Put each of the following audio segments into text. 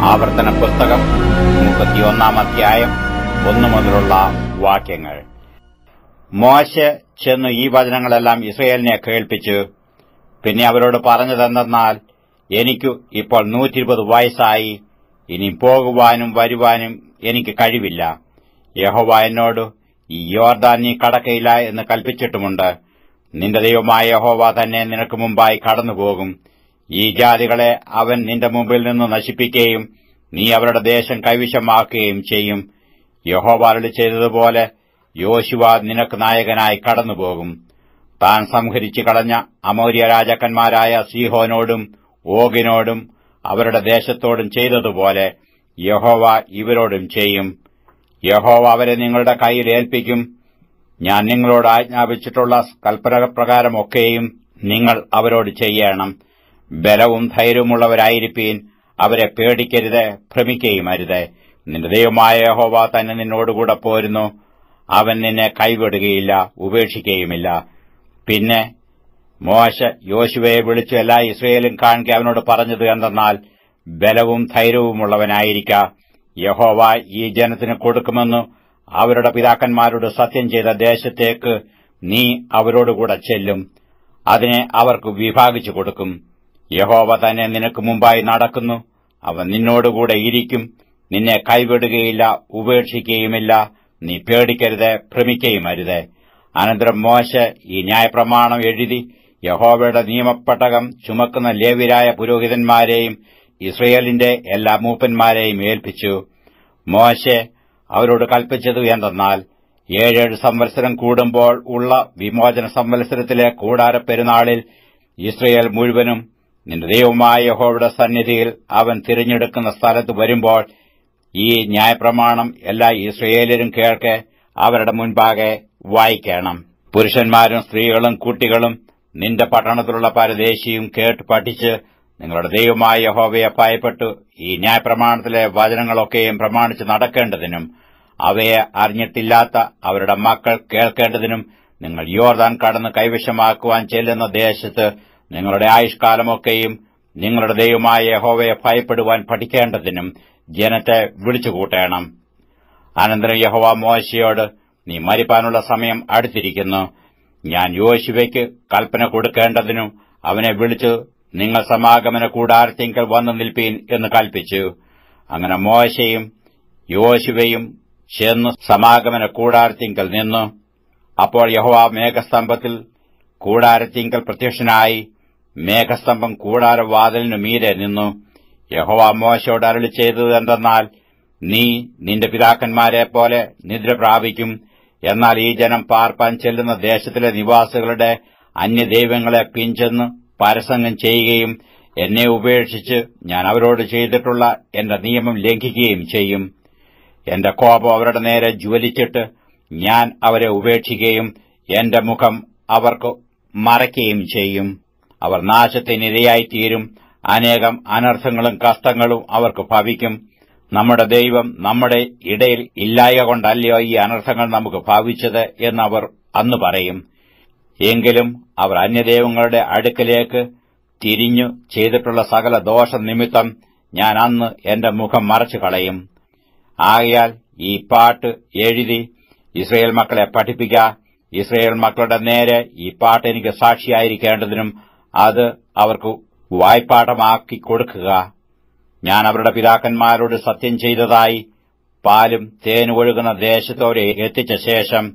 ആവർത്തന പുസ്തകം മുപ്പത്തിയൊന്നാം അധ്യായം ഒന്നു മുതലുള്ള വാക്യങ്ങൾ മോശ ചെന്നു ഈ വചനങ്ങളെല്ലാം ഇസ്രയേലിനെ കേൾപ്പിച്ചു പിന്നെ അവരോട് പറഞ്ഞതെന്തെന്നാൽ എനിക്കു ഇപ്പോൾ നൂറ്റിരുപത് വയസ്സായി ഇനി പോകുവാനും വരുവാനും എനിക്ക് കഴിവില്ല യഹോവ എന്നോട് ഈ യോർദാൻ നീ കടക്കയില്ല എന്ന് കൽപ്പിച്ചിട്ടുമുണ്ട് നിന്റെ ദൈവമായ യഹോവ തന്നെ നിനക്ക് മുമ്പായി കടന്നുപോകും ഈ ജാതികളെ അവൻ നിന്റെ മുമ്പിൽ നിന്ന് നശിപ്പിക്കുകയും നീ അവരുടെ ദേശം കൈവശമാക്കുകയും ചെയ്യും യഹോവ അരുളി ചെയ്തതുപോലെ യോശുവ നിനക്ക് നായകനായി കടന്നുപോകും താൻ സംഹരിച്ചു കളഞ്ഞ അമൗര്യ രാജാക്കന്മാരായ സീഹോനോടും ഓഗിനോടും അവരുടെ ദേശത്തോടും ചെയ്തതുപോലെ യഹോവ ഇവരോടും ചെയ്യും യഹോവ അവരെ നിങ്ങളുടെ കയ്യിൽ ഏൽപ്പിക്കും ഞാൻ നിങ്ങളോട് ആജ്ഞാപിച്ചിട്ടുള്ള കൽപ്പനപ്രകാരമൊക്കെയും നിങ്ങൾ അവരോട് ചെയ്യണം ബലവും ധൈര്യവുമുള്ളവരായിരിപ്പീൻ അവരെ പേടിക്കരുത് ഭ്രമിക്കുകയും അരുത് നിന്റെ ദൈവമായ യഹോവ തന്നെ നിന്നോടുകൂടെ പോരുന്നു അവൻ നിന്നെ കൈവിടുകയില്ല ഉപേക്ഷിക്കുകയുമില്ല പിന്നെ മോശ യോശുവയെ വിളിച്ചു എല്ലാ ഇസ്രയേലും കാണുക അവനോട് പറഞ്ഞത് എന്തെന്നാൽ ബലവും ധൈര്യവുമുള്ളവനായിരിക്ക യഹോവ ഈ ജനത്തിന് കൊടുക്കുമെന്നു അവരുടെ പിതാക്കന്മാരോട് സത്യം ചെയ്ത ദേശത്തേക്ക് നീ അവരോടുകൂടെ ചെല്ലും അതിനെ അവർക്ക് വിഭാഗിച്ചു കൊടുക്കും യഹോവ തന്നെ നിനക്ക് മുമ്പായി നടക്കുന്നു അവൻ നിന്നോടുകൂടെ ഇരിക്കും നിന്നെ കൈവിടുകയില്ല ഉപേക്ഷിക്കുകയുമില്ല നീ പേടിക്കരുത് ഭ്രമിക്കുകയും അരുത് അനന്തരം മോശ ഈ ന്യായപ്രമാണം എഴുതി യഹോവയുടെ നിയമപ്പെട്ടകം ചുമക്കുന്ന ലേവിരായ പുരോഹിതന്മാരെയും ഇസ്രയേലിന്റെ എല്ലാ മൂപ്പന്മാരെയും ഏൽപ്പിച്ചു മോശെ അവരോട് കൽപ്പിച്ചത് എന്തെന്നാൽ ഏഴേഴ് സംവത്സരം കൂടുമ്പോൾ ഉള്ള വിമോചന സംവത്സരത്തിലെ കൂടാര പെരുന്നാളിൽ ഇസ്രയേൽ മുഴുവനും നിന്റെ ദൈവമായ യഹോവയുടെ സന്നിധിയിൽ അവൻ തിരഞ്ഞെടുക്കുന്ന സ്ഥലത്ത് വരുമ്പോൾ ഈ ന്യായപ്രമാണം എല്ലാ ഇസ്രയേലരും കേൾക്കെ അവരുടെ മുൻപാകെ വായിക്കണം പുരുഷന്മാരും സ്ത്രീകളും കുട്ടികളും നിന്റെ പട്ടണത്തിലുള്ള പരദേശിയും കേട്ട് പഠിച്ച് നിങ്ങളുടെ ദൈവമായ യഹോവയെ ഭയപ്പെട്ടു ഈ ന്യായപ്രമാണത്തിലെ വചനങ്ങളൊക്കെയും പ്രമാണിച്ച് നടക്കേണ്ടതിനും അവയെ അറിഞ്ഞിട്ടില്ലാത്ത അവരുടെ മക്കൾ കേൾക്കേണ്ടതിനും നിങ്ങൾ യോർദാൻ കടന്ന് കൈവശമാക്കുവാൻ ചെല്ലുന്ന ദേശത്ത് നിങ്ങളുടെ ആയുഷ്കാലമൊക്കെയും നിങ്ങളുടെ ദൈവമായ യഹോവയെ ഭയപ്പെടുവാൻ പഠിക്കേണ്ടതിനും ജനത്തെ വിളിച്ചുകൂട്ടണം അനന്തരം യഹോവ മോശയോട് നീ മരിപ്പാനുള്ള സമയം അടുത്തിരിക്കുന്നു ഞാൻ യോശുവയ്ക്ക് കൽപ്പന കൊടുക്കേണ്ടതിനും അവനെ വിളിച്ചു നിങ്ങൾ സമാഗമന കൂടാരത്തിങ്കൽ വന്നു നിൽപ്പീൻ എന്ന് കൽപ്പിച്ചു അങ്ങനെ മോശയും യോശുവയും ചെന്നു സമാഗമന കൂടാരത്തിങ്കൽ നിന്നു അപ്പോൾ യഹോവ മേഘസ്തംഭത്തിൽ കൂടാരത്തിങ്കൽ പ്രത്യക്ഷനായി മേഘസ്തംഭം കൂടാരവാതിലിനു മീരെ നിന്നു യഹോവ മോശയോട് അരളി ചെയ്തത് എന്തെന്നാൽ നീ നിന്റെ പിതാക്കന്മാരെ പോലെ നിദ്ര പ്രാപിക്കും എന്നാൽ ഈ ജനം പാർപ്പാൻ ചെല്ലുന്ന ദേശത്തിലെ നിവാസികളുടെ അന്യദൈവങ്ങളെ പിഞ്ചെന്ന് പരസംഗം ചെയ്യുകയും എന്നെ ഉപേക്ഷിച്ച് ഞാൻ അവരോട് ചെയ്തിട്ടുള്ള എന്റെ നിയമം ലംഘിക്കുകയും ചെയ്യും എന്റെ കോപം അവരുടെ നേരെ ജ്വലിച്ചിട്ട് ഞാൻ അവരെ ഉപേക്ഷിക്കുകയും എന്റെ മുഖം അവർക്ക് മറയ്ക്കുകയും ചെയ്യും അവർ നാശത്തിനിരയായിത്തീരും അനേകം അനർത്ഥങ്ങളും കഷ്ടങ്ങളും അവർക്ക് ഭവിക്കും നമ്മുടെ ദൈവം നമ്മുടെ ഇടയിൽ ഇല്ലായ കൊണ്ടല്ലയോ ഈ അനർത്ഥങ്ങൾ നമുക്ക് ഭാവിച്ചത് എന്നവർ അന്ന് പറയും എങ്കിലും അവർ അന്യദൈവങ്ങളുടെ അടുക്കലേക്ക് തിരിഞ്ഞു ചെയ്തിട്ടുള്ള സകല ദോഷനിമിത്തം ഞാൻ അന്ന് എന്റെ മുഖം മറച്ചു കളയും ആകയാൽ ഈ പാട്ട് എഴുതി ഇസ്രയേൽ മക്കളെ പഠിപ്പിക്ക ഇസ്രയേൽ മക്കളുടെ നേരെ ഈ പാട്ട് എനിക്ക് സാക്ഷിയായിരിക്കേണ്ടതിനും അത് അവർക്ക് വായ്പാഠമാക്കി കൊടുക്കുക ഞാൻ അവരുടെ പിതാക്കന്മാരോട് സത്യം ചെയ്തതായി പാലും തേനും ഒഴുകുന്ന ദേശത്തോടെ എത്തിച്ച ശേഷം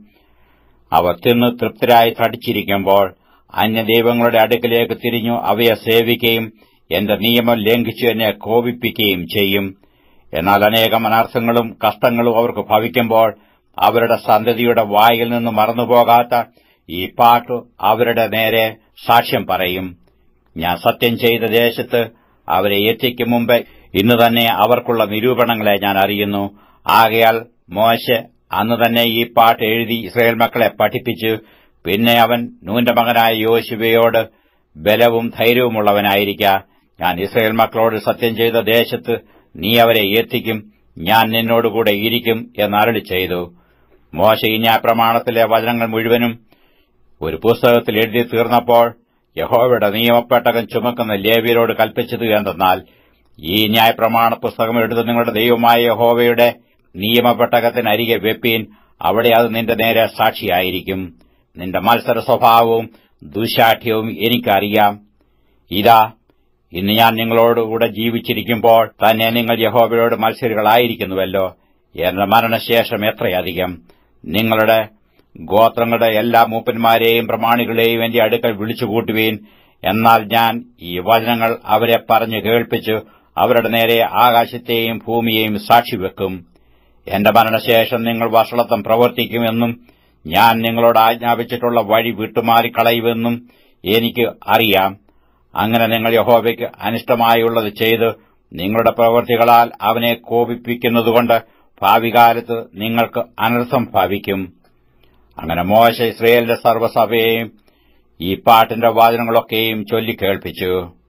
അവർ തിന്ന് തൃപ്തരായി തടിച്ചിരിക്കുമ്പോൾ അന്യദൈവങ്ങളുടെ അടുക്കിലേക്ക് തിരിഞ്ഞു അവയെ സേവിക്കുകയും എന്റെ നിയമം ലംഘിച്ചു എന്നെ കോപിപ്പിക്കുകയും ചെയ്യും എന്നാൽ അനേകം അനർത്ഥങ്ങളും കഷ്ടങ്ങളും അവർക്ക് ഭവിക്കുമ്പോൾ അവരുടെ സന്തതിയുടെ വായിൽ നിന്ന് മറന്നുപോകാത്ത ഈ പാട്ട് അവരുടെ നേരെ സാക്ഷ്യം പറയും ഞാൻ സത്യം ചെയ്ത ദേശത്ത് അവരെ എത്തിക്കും മുമ്പ് ഇന്ന് തന്നെ അവർക്കുള്ള നിരൂപണങ്ങളെ ഞാൻ അറിയുന്നു ആകയാൽ മോശ അന്ന് തന്നെ ഈ പാട്ട് എഴുതി ഇസ്രയേൽ മക്കളെ പഠിപ്പിച്ചു പിന്നെ അവൻ നൂന്റെ മകനായ യോശുവയോട് ബലവും ധൈര്യവുമുള്ളവനായിരിക്ക ഞാൻ ഇസ്രയേൽ മക്കളോട് സത്യം ചെയ്ത ദേശത്ത് നീ അവരെ എത്തിക്കും ഞാൻ നിന്നോടുകൂടെ ഇരിക്കും എന്നരളി ചെയ്തു മോശ ഈ ന്യായപ്രമാണത്തിലെ വചനങ്ങൾ മുഴുവനും ഒരു പുസ്തകത്തിൽ എഴുതി തീർന്നപ്പോൾ യഹോവയുടെ നിയമപ്പെട്ടകം ചുമക്കുന്ന ലേവ്യരോട് കൽപ്പിച്ചത് എന്തെന്നാൽ ഈ ന്യായപ്രമാണ പുസ്തകം എടുത്ത് നിങ്ങളുടെ ദൈവമായ യഹോവയുടെ നിയമപ്പെട്ടകത്തിനരികെ വെപ്പീൻ അവിടെ അത് നിന്റെ നേരെ സാക്ഷിയായിരിക്കും നിന്റെ മത്സര സ്വഭാവവും ദുശാഠ്യവും എനിക്കറിയാം ഇതാ ഇന്ന് ഞാൻ നിങ്ങളോടുകൂടെ ജീവിച്ചിരിക്കുമ്പോൾ തന്നെ നിങ്ങൾ യഹോവയോട് മത്സരികളായിരിക്കുന്നുവല്ലോ എന്റെ മരണശേഷം എത്രയധികം നിങ്ങളുടെ ഗോത്രങ്ങളുടെ എല്ലാ മൂപ്പന്മാരെയും പ്രമാണികളെയും എന്റെ അടുക്കൽ വിളിച്ചുകൂട്ടുവീൻ എന്നാൽ ഞാൻ ഈ വചനങ്ങൾ അവരെ പറഞ്ഞു കേൾപ്പിച്ചു അവരുടെ നേരെ ആകാശത്തെയും ഭൂമിയെയും സാക്ഷിവെക്കും എന്റെ മരണശേഷം നിങ്ങൾ വഷളത്വം പ്രവർത്തിക്കുമെന്നും ഞാൻ നിങ്ങളോട് ആജ്ഞാപിച്ചിട്ടുള്ള വഴി വിട്ടുമാറിക്കളയുമെന്നും എനിക്ക് അറിയാം അങ്ങനെ നിങ്ങൾ യഹോവയ്ക്ക് അനിഷ്ടമായുള്ളത് ചെയ്ത് നിങ്ങളുടെ പ്രവൃത്തികളാൽ അവനെ കോപിപ്പിക്കുന്നതുകൊണ്ട് ഭാവികാലത്ത് നിങ്ങൾക്ക് അനർത്ഥം ഭാവിക്കും അങ്ങനെ മോശ ഇസ്രയേലിന്റെ സർവ്വസഭയെയും ഈ പാട്ടിന്റെ വാചനങ്ങളൊക്കെയും ചൊല്ലിക്കേൾപ്പിച്ചു